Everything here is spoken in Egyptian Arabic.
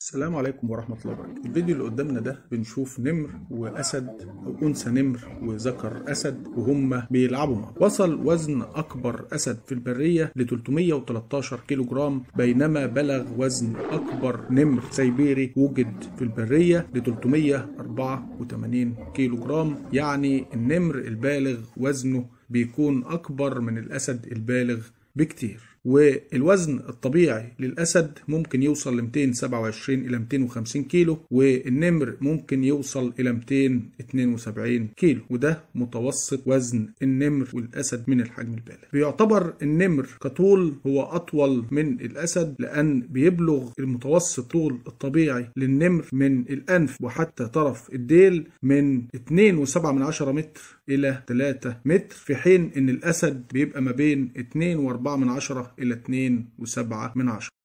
السلام عليكم ورحمة الله وبركاته الفيديو اللي قدامنا ده بنشوف نمر وأسد أو أنثى نمر وذكر أسد وهم بيلعبوا مع بعض. وصل وزن أكبر أسد في البرية ل 313 كيلو جرام بينما بلغ وزن أكبر نمر سيبيري وجد في البرية ل 384 كيلو جرام يعني النمر البالغ وزنه بيكون أكبر من الأسد البالغ بكتير والوزن الطبيعي للأسد ممكن يوصل ل 227 إلى 250 كيلو والنمر ممكن يوصل إلى 272 كيلو وده متوسط وزن النمر والأسد من الحجم البالغ بيعتبر النمر كطول هو أطول من الأسد لأن بيبلغ المتوسط طول الطبيعي للنمر من الأنف وحتى طرف الديل من 2.7 من عشرة متر إلى 3 متر في حين إن الأسد بيبقى ما بين 2.4 من عشرة إلى 2.7 من عشرة